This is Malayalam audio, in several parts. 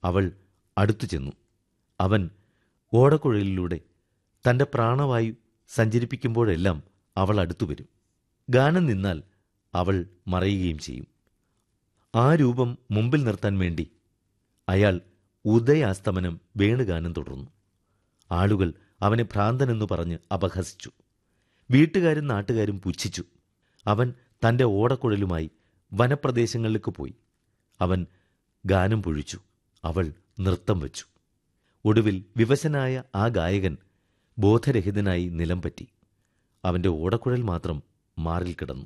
അവൾ അടുത്തു ചെന്നു അവൻ ഓടക്കുഴലിലൂടെ തന്റെ പ്രാണവായു സഞ്ചരിപ്പിക്കുമ്പോഴെല്ലാം അവൾ അടുത്തു വരും ഗാനം നിന്നാൽ അവൾ മറയുകയും ചെയ്യും ആ രൂപം മുമ്പിൽ നിർത്താൻ വേണ്ടി അയാൾ ഉദയാസ്തമനം വേണുഗാനം തുടർന്നു ആളുകൾ അവനെ ഭ്രാന്തനെന്നു പറഞ്ഞ് അപഹസിച്ചു വീട്ടുകാരും നാട്ടുകാരും പുച്ഛിച്ചു അവൻ തന്റെ ഓടക്കുഴലുമായി വനപ്രദേശങ്ങളിലേക്ക് പോയി അവൻ ഗാനം പൊഴിച്ചു അവൾ നൃത്തം വച്ചു ഒടുവിൽ വിവശനായ ആ ഗായകൻ ബോധരഹിതനായി നിലം പറ്റി അവന്റെ ഓടക്കുഴൽ മാത്രം മാറിൽ കിടന്നു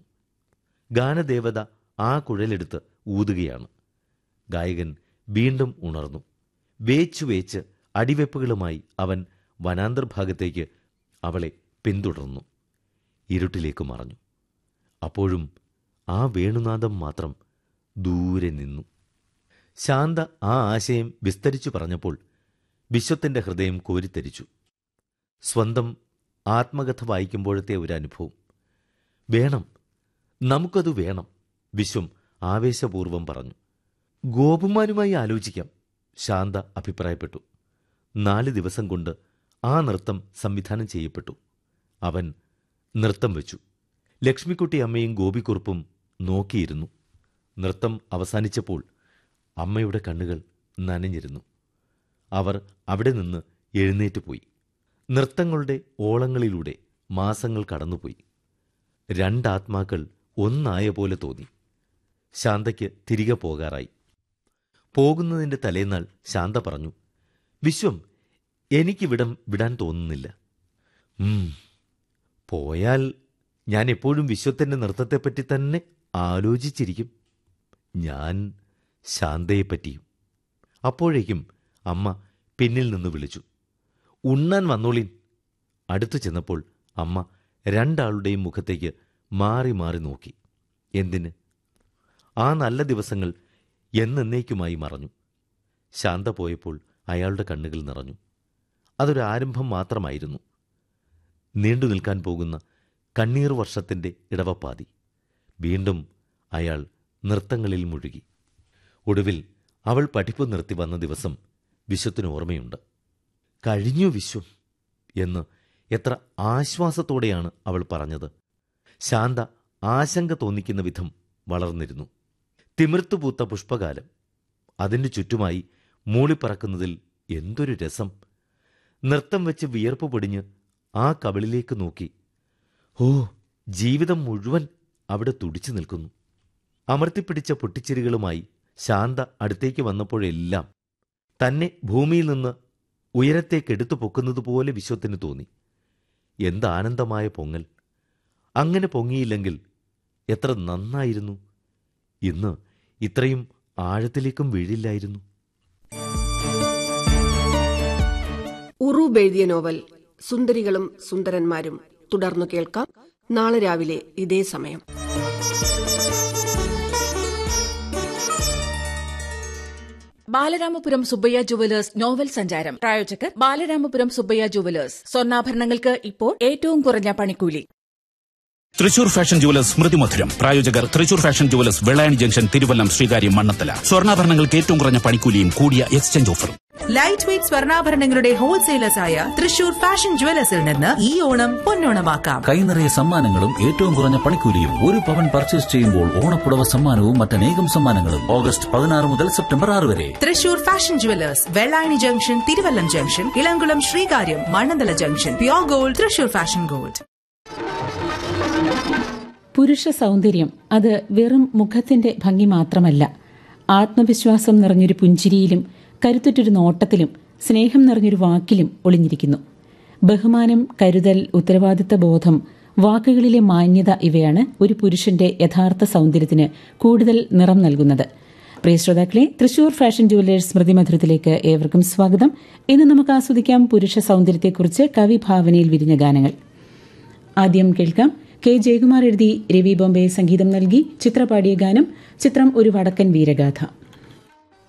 ഗാനദേവത ആ കുഴലെടുത്ത് ഊതുകയാണ് ഗായകൻ വീണ്ടും ഉണർന്നു വേച്ചു വേച്ച് അടിവെപ്പുകളുമായി അവൻ വനാന്തർഭാഗത്തേക്ക് അവളെ പിന്തുടർന്നു ഇരുട്ടിലേക്ക് മറഞ്ഞു അപ്പോഴും ആ വേണുനാദം മാത്രം ദൂരെ നിന്നു ശാന്ത ആ ആശയം വിസ്തരിച്ചു പറഞ്ഞപ്പോൾ വിശ്വത്തിന്റെ ഹൃദയം കോരിത്തരിച്ചു സ്വന്തം ആത്മകഥ വായിക്കുമ്പോഴത്തെ ഒരു അനുഭവം വേണം നമുക്കത് വേണം വിശ്വം ആവേശപൂർവം പറഞ്ഞു ഗോപുമാനുമായി ആലോചിക്കാം ശാന്ത അഭിപ്രായപ്പെട്ടു നാല് ദിവസം കൊണ്ട് ആ നൃത്തം സംവിധാനം ചെയ്യപ്പെട്ടു അവൻ നൃത്തം വെച്ചു ലക്ഷ്മിക്കുട്ടി അമ്മയും ഗോപിക്കുറുപ്പും നോക്കിയിരുന്നു നൃത്തം അവസാനിച്ചപ്പോൾ അമ്മയുടെ കണ്ണുകൾ നനഞ്ഞിരുന്നു അവർ അവിടെ നിന്ന് എഴുന്നേറ്റ് പോയി നൃത്തങ്ങളുടെ ഓളങ്ങളിലൂടെ മാസങ്ങൾ കടന്നുപോയി രണ്ടാത്മാക്കൾ ഒന്നായ പോലെ തോന്നി ശാന്തയ്ക്ക് തിരികെ പോകാറായി പോകുന്നതിന്റെ തലേന്നാൾ ശാന്ത പറഞ്ഞു വിശ്വം എനിക്കിവിടം വിടാൻ തോന്നുന്നില്ല ഉം, പോയാൽ ഞാൻ എപ്പോഴും വിശ്വത്തിന്റെ നൃത്തത്തെപ്പറ്റി തന്നെ ആലോചിച്ചിരിക്കും ഞാൻ ശാന്തയെപ്പറ്റിയും അപ്പോഴേക്കും അമ്മ പിന്നിൽ നിന്ന് വിളിച്ചു ഉണ്ണാൻ വന്നോളീൻ അടുത്തു ചെന്നപ്പോൾ അമ്മ രണ്ടാളുടെയും മുഖത്തേക്ക് മാറി മാറി നോക്കി എന്തിന് ആ നല്ല ദിവസങ്ങൾ എന്നേക്കുമായി മറഞ്ഞു ശാന്ത പോയപ്പോൾ അയാളുടെ കണ്ണുകൾ നിറഞ്ഞു അതൊരു ആരംഭം മാത്രമായിരുന്നു നീണ്ടു നിൽക്കാൻ പോകുന്ന കണ്ണീർ വർഷത്തിന്റെ ഇടവപ്പാതി വീണ്ടും അയാൾ നൃത്തങ്ങളിൽ മുഴുകി ഒടുവിൽ അവൾ പഠിപ്പ് നിർത്തി വന്ന ദിവസം വിശ്വത്തിന് ഓർമ്മയുണ്ട് കഴിഞ്ഞു വിശ്വം എന്ന് എത്ര ആശ്വാസത്തോടെയാണ് അവൾ പറഞ്ഞത് ശാന്ത ആശങ്ക തോന്നിക്കുന്ന വിധം വളർന്നിരുന്നു തിമിർത്തുപൂത്ത പുഷ്പകാലം അതിൻ്റെ ചുറ്റുമായി മൂളിപ്പറക്കുന്നതിൽ എന്തൊരു രസം നൃത്തം വെച്ച് വിയർപ്പ് പൊടിഞ്ഞ് ആ കവിളിലേക്ക് നോക്കി ഓ ജീവിതം മുഴുവൻ അവിടെ തുടിച്ചു നിൽക്കുന്നു അമർത്തിപ്പിടിച്ച പൊട്ടിച്ചിരികളുമായി ശാന്ത അടുത്തേക്ക് വന്നപ്പോഴെല്ലാം തന്നെ ഭൂമിയിൽ നിന്ന് ഉയരത്തേക്ക് എടുത്തു പൊക്കുന്നതുപോലെ വിശ്വത്തിന് തോന്നി എന്താനന്ദമായ പൊങ്ങൽ അങ്ങനെ പൊങ്ങിയില്ലെങ്കിൽ എത്ര നന്നായിരുന്നു ഇന്ന് ഇത്രയും ആഴത്തിലേക്കും വീഴില്ലായിരുന്നു ഉറൂബ് എഴുതിയ നോവൽ സുന്ദരികളും സുന്ദരന്മാരും തുടർന്നു കേൾക്കാം നാളെ രാവിലെ ഇതേ സമയം ബാലരാമപുരം സുബ്ബയ്യ ജുവലേഴ്സ് നോവൽ സഞ്ചാരം പ്രായോജകർ ബാലരാമപുരം സുബ്ബയ്യ ജുവലേഴ്സ് സ്വർണ്ണാഭരണങ്ങൾക്ക് ഇപ്പോൾ ഏറ്റവും കുറഞ്ഞ പണിക്കൂലി തൃശൂർ ഫാഷൻ ജുവലേഴ്സ് സ്മൃതി മധുരം പ്രായോജകർ Thrissur fashion jewellers Vellayani junction Thiruvallam Sreekaryam Mannanthala സ്വർണ്ണാഭരണങ്ങൾക്ക് ഏറ്റവും കുറഞ്ഞ പണിക്കൂലിയും കൂടിയ എക്സ്ചേഞ്ച് ഓഫറും ലൈറ്റ് വെയ്റ്റ് സ്വർണ്ണാഭരണങ്ങളുടെ ഹോൾസെയിലേഴ്സായ തൃശൂർ ഫാഷൻ ജുവലേഴ്സിൽ നിന്ന് ഈ ഓണം പൊന്നോണമാക്കാം കൈനിറയ സമ്മാനങ്ങളും ഏറ്റവും കുറഞ്ഞ പണിക്കൂലിയും ഒരു പവൻ പർച്ചേസ് ചെയ്യുമ്പോൾ ഓണപ്പുടവ സമ്മാനവും മറ്റനേകം സമ്മാനങ്ങളും ഓഗസ്റ്റ് പതിനാറ് മുതൽ സെപ്റ്റംബർ ആറ് വരെ Thrissur fashion jewellers Vellayani junction Thiruvallam junction Ilamkulam Sreekaryam Mannanthala junction pure gold Thrissur fashion gold പുരുഷ സൗന്ദര്യം അത് വെറും മുഖത്തിന്റെ ഭംഗി മാത്രമല്ല ആത്മവിശ്വാസം നിറഞ്ഞൊരു പുഞ്ചിരിയിലും കരുത്തുറ്റൊരു നോട്ടത്തിലും സ്നേഹം നിറഞ്ഞൊരു വാക്കിലും ഒളിഞ്ഞിരിക്കുന്നു ബഹുമാനം കരുതൽ ഉത്തരവാദിത്ത ബോധം വാക്കുകളിലെ മാന്യത ഇവയാണ് ഒരു പുരുഷന്റെ യഥാർത്ഥ സൗന്ദര്യത്തിന് കൂടുതൽ നിറം നൽകുന്നത് പ്രിയ ശ്രോതാക്കളെ തൃശൂർ ഫാഷൻ ജുവലേഴ്സ് സ്മൃതി മധുരത്തിലേക്ക് ഏവർക്കും സ്വാഗതം ഇന്ന് നമുക്ക് ആസ്വദിക്കാം പുരുഷ സൗന്ദര്യത്തെക്കുറിച്ച് കവിഭാവനയിൽ വിരിഞ്ഞ ഗാനങ്ങൾ ആദ്യം കേൾക്കാം കെ ജയകുമാർ എഴുതി രവി ബോംബെ സംഗീതം നൽകി ചിത്രപാടിയ ഗാനം ചിത്രം ഒരു വടക്കൻ വീരഗാഥ